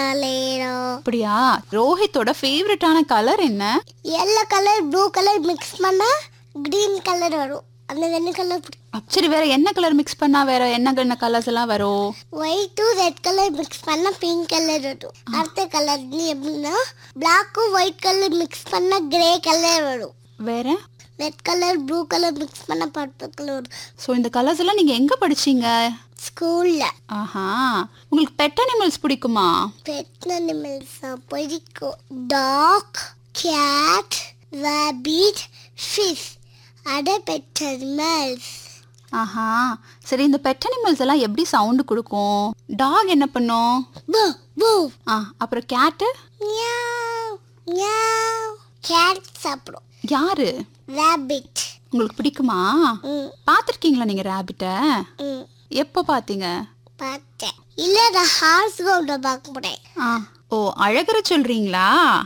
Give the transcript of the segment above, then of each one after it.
bolero. அப்படியா ரோஹித்தோட ஃபேவரட்டான colour என்ன yellow colour blue colour mix பண்ணா கிரீன் கலர் வரும் அந்த ரெண்டு கலர் பிடிக்கும் சரி வேற என்ன கலர் மிக்ஸ் பண்ணா வேற என்ன என்ன கலர்ஸ் எல்லாம் வரும் ஒயிட்டும் ரெட் கலர் மிக்ஸ் பண்ணா பிங்க் கலர் வரும் அடுத்த கலர் எப்படின்னா பிளாக்கும் ஒயிட் கலர் மிக்ஸ் பண்ணா கிரே கலர் வரும் வேற red colour blue colour mix பண்ணா பர்பிள் கலர் வரும் ஸோ இந்த கலர்ஸ் எல்லாம் நீங்க எங்க படிச்சீங்க ஸ்கூல்ல ஆஹா உங்களுக்கு பெட் அனிமல்ஸ் பிடிக்குமா பெட் அனிமல்ஸ் பிடிக்கும் டாக் கேட் rabbit ஃபிஷ் அட பெட் அனிமல்ஸ் ஆஹா சரி இந்த பெட் அனிமல்ஸ் எல்லாம் எப்படி சவுண்டு கொடுக்கும் டாக் என்ன பண்ணும் போ போ ஆ அப்புறம் கேட்டு மியாவ் மியாவ் கேட் சாப்பிடும் யாரு rabbit உங்களுக்கு பிடிக்குமா ம் பார்த்துருக்கீங்களா நீங்க ரேபிட்ட ம் எப்போ பார்த்தீங்க பார்த்தேன் இல்லை நான் ஹார்ஸ் கவுண்டை பார்க்க போனேன் ஆ ஓ அழகரை சொல்றீங்களா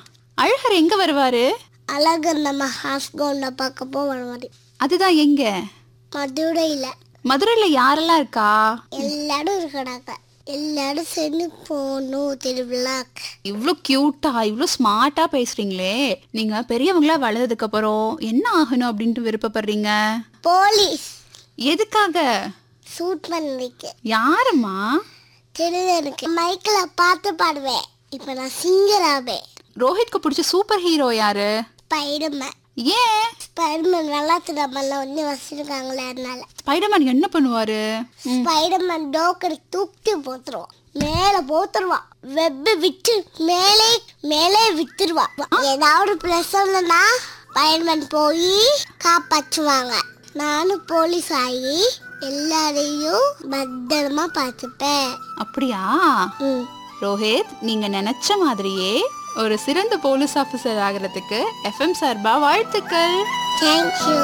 அழகர் எங்க வருவாரு அழகர் நம்ம ஹார்ஸ் கவுண்டை பார்க்க போகிற மாதிரி அதுதான் எங்க மதுரையில் மதுரையில யாரெல்லாம் இருக்கா எல்லாரும் இருக்கிறாங்க எல்லாரும் சேர்ந்து போகணும் திருவிழாக்கு இவ்வளோ க்யூட்டா இவ்வளோ ஸ்மார்ட்டா பேசுறீங்களே நீங்க பெரியவங்களா வளர்ந்ததுக்கு அப்புறம் என்ன ஆகணும் அப்படின்ட்டு விருப்பப்படுறீங்க போலீஸ் எதுக்காக சூட் பண்ணிருக்கு யாருமா திருடனுக்கு மைக்கில் பார்த்து பாடுவேன் இப்போ நான் சிங்கர் ஆவேன் ரோஹித்க்கு பிடிச்ச சூப்பர் ஹீரோ யாரு ஸ்பைடர்மேன் ஏன் ஸ்பைடர்மேன் விளாட்டு நம்மள வந்து வச்சிருக்காங்களே அதனால ஸ்பைடர்மேன் என்ன பண்ணுவாரு ஸ்பைடர்மேன் டோக்கரை தூக்கி போத்துருவான் மேலே போத்துருவான் வெப்பு விட்டு மேலே மேலே வித்துருவான் ஏதாவது பிரச்சனைனா ஸ்பைடர்மேன் போய் காப்பாற்றுவாங்க நானும் போலீஸ் ஆகி எல்லாரையும் பத்திரமா பார்த்துப்பேன் அப்படியா ம் ரோஹித் நீங்க நினைச்ச மாதிரியே ஒரு சிறந்த போலீஸ் ஆபீசர் ஆகிறதுக்கு எஃப்எம் சார்பா வாழ்த்துக்கள் தேங்க்யூ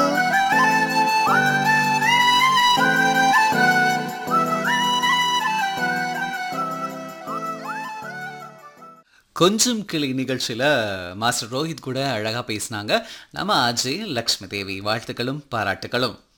கொஞ்சம் கிளி நிகழ்ச்சியில் மாஸ்டர் ரோஹித் கூட அழகாக பேசினாங்க நம்ம அஜய் லக்ஷ்மி தேவி வாழ்த்துக்களும் பாராட்டுகளும்